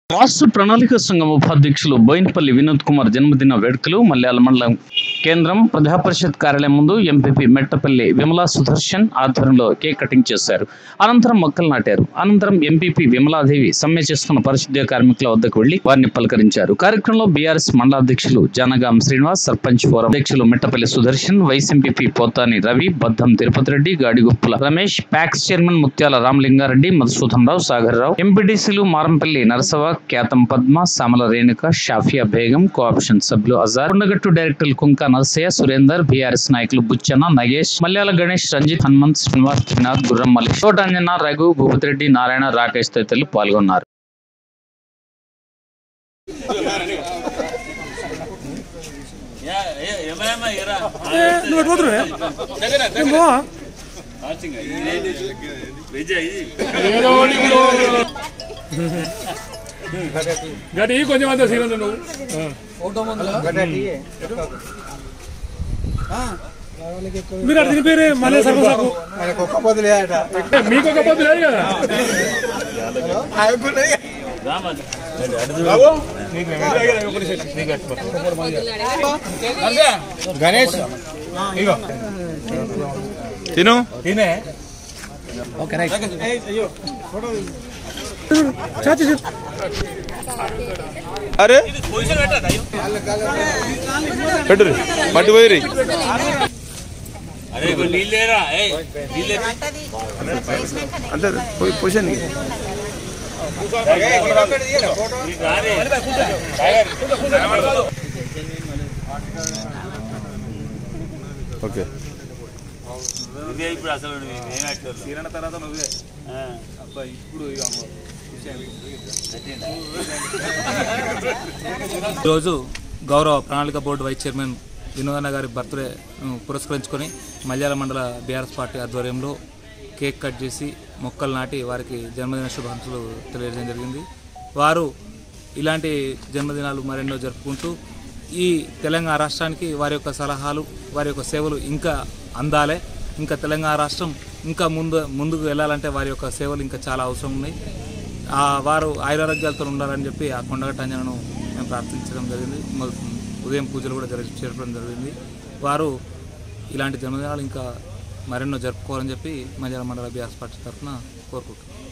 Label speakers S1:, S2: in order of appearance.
S1: రాష్ట్ర ప్రణాళిక సంఘం ఉపాధ్యక్షులు బోయినపల్లి వినోద్ కుమార్ జన్మదిన వేడుకలు మల్యాల మండలం కేంద్రం ప్రజా పరిషత్ కార్యాలయం ముందు ఎంపీపీ మెట్టపల్లి విమలా సుదర్శన్ ఆధ్వర్యంలో కేక్ కటింగ్ చేశారు అనంతరం మొక్కలు నాటారు అనంతరం ఎంపీపీ విమలాదేవి సమ్మె చేసుకున్న పరిశుద్ధ్య కార్మికుల వద్దకు వెళ్లి వారిని పలకరించారు కార్యక్రమంలో బీఆర్ఎస్ మండలాధ్యక్షులు జనగాం శ్రీనివాస్ సర్పంచ్ ఫోరం అధ్యక్షులు Mettapalli Sudarshan vice MPP Pothani Ravi Baddam Tirupati Reddy Gadiguppula Ramesh PACS chairman Mutyala Ramalingareddy Madhusudan Rao Sagar Rao ఎంపీడీసీలు మారంపల్లి నరసవ ఖ్యాతం పద్మ సామల రేణుక షాఫియా బేగం కోఆప్షన్ సభ్యులు అజార్ కొండగట్టు డైరెక్టర్లు కుంక నరసయ్య సురేందర్ బీఆర్ఎస్ నాయకులు బుచ్చన్న నగేష్ మల్యాల గణేష్ రంజిత్ హనుమంత్ శ్రీనివాస్ త్రినాథ్ గుర్రం మల్లి తోటంజన రఘు భూపతిరెడ్డి నారాయణ రాకేష్ తదితరులు పాల్గొన్నారు
S2: నువ్వు ఎటు పోతున్నావే? నేను పోవా? గడి కొంచెం అంత సీరియల్ నువ్వు మీరు అడిగిన పేరే మళ్ళీ సర్వసాకు మీకు ఒక పొద్దు లేదు కదా
S3: గణేష్ ఇగో తిను తినే
S2: చాచి చాచి.
S3: అరే పెట్టు పట్టు పోయి అంతే పోయి పొజిషన్ ఓకే
S4: ఈరోజు గౌరవ ప్రణాళిక బోర్డు వైస్ చైర్మన్ వినోదన్న గారి బర్త్డే పురస్కరించుకొని మల్యాల మండల బీఆర్ఎస్ పార్టీ ఆధ్వర్యంలో కేక్ కట్ చేసి మొక్కలు నాటి వారికి జన్మదిన శుభాకాంక్షలు తెలియజేయడం జరిగింది వారు ఇలాంటి జన్మదినాలు మరెన్నో జరుపుకుంటూ ఈ తెలంగాణ రాష్ట్రానికి వారి యొక్క సలహాలు వారి యొక్క సేవలు ఇంకా అందాలే ఇంకా తెలంగాణ రాష్ట్రం ఇంకా ముందు ముందుకు వెళ్ళాలంటే వారి యొక్క సేవలు ఇంకా చాలా అవసరం ఉన్నాయి ఆ వారు ఆయురారోగ్యాలతో ఉండాలని చెప్పి ఆ కొండగట్ట అంజనను మేము ప్రార్థించడం జరిగింది మొ- ఉదయం పూజలు కూడా జరిగి చేరడం జరిగింది వారు ఇలాంటి జన్మదినాలు ఇంకా మరెన్నో జరుపుకోవాలని చెప్పి మంజాల మండల బీఆర్ఎస్ పార్టీ తరఫున కోరుకుంటున్నాం